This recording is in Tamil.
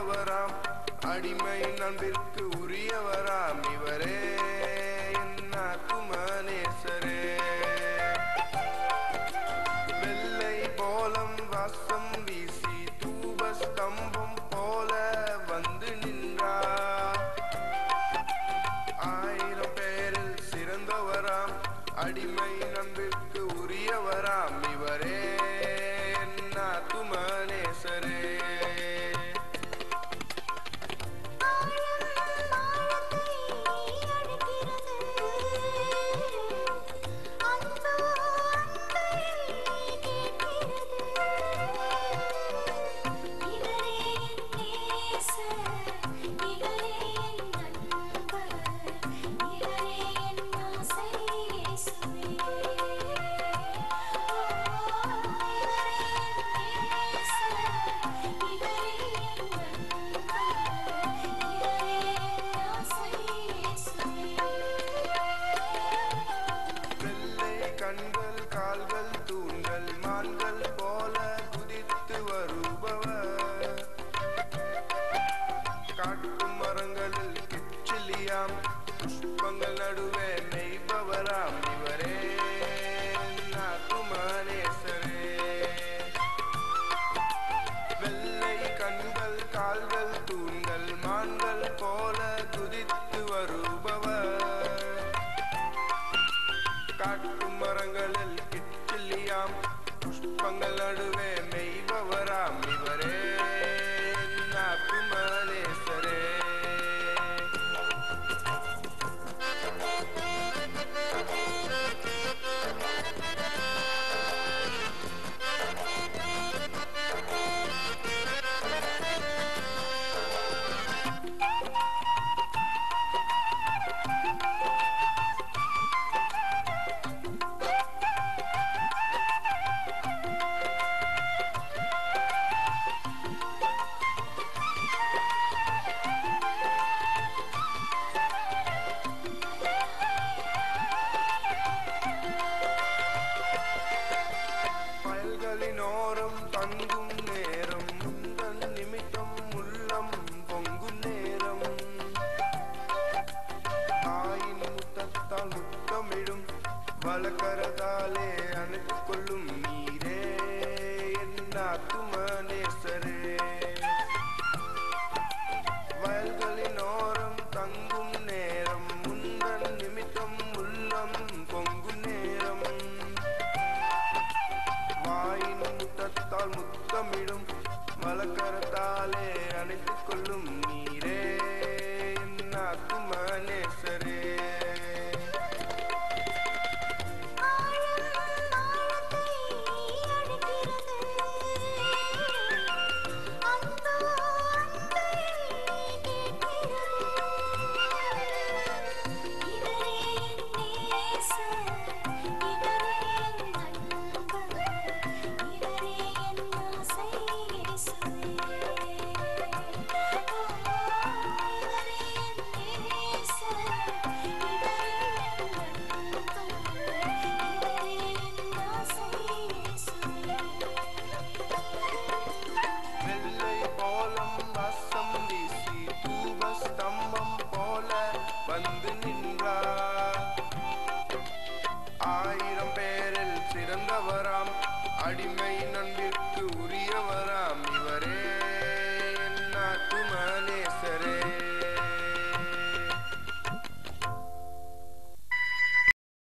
சிறந்தவராம் அடிமை நண்பிற்கு உரியவராம் இவரே என் ஆத்துமனேசரே வெள்ளை போலம் வாசம் வீசி தூப ஸ்தம்பம் போல வந்து நின்றார் ஆயிரம் பேரில் சிறந்தவராம் அடிமை நம்பிற்கு உரியவராம் இவரே என் ஆத்துமனேசரே வெள்ளை கண்கள் கால்கள் தூண்கள் மான்கள் போல குதித்து வருபவர் காட்டு மரங்களில் கிச்சிலியாம் புஷ்பங்கள் நடுவே மெய்பவராம் இவரே நாக்குமானேசரே வெள்ளை கண்கள் கால்கள் தூண்கள் மான்கள் போல குதித்து வருபவர் காட்டு மரங்களில் கிச்சிலியாம் புஷ்பங்கள் நடுவே மெய்பவராம் இவரே நாக்குமனேசரே பயல்களினோரம் தங்கும் நேரம் முந்தன் நிமித்தம் உள்ளம் பொங்கும் நேரம் தாயின் முத்தத்தால் முத்தமிடும் வளக்கரதாலே அணைத்துக் கொள்ளும் நீரே என் ஆத்துமனேசரே வயல்களினோரம் தங்கும் நேரம் முந்தன் நிமித்தம் உள்ளம் பொங்கும் நேரம் வாயின் முத்தத்தால் முத்தமிடும்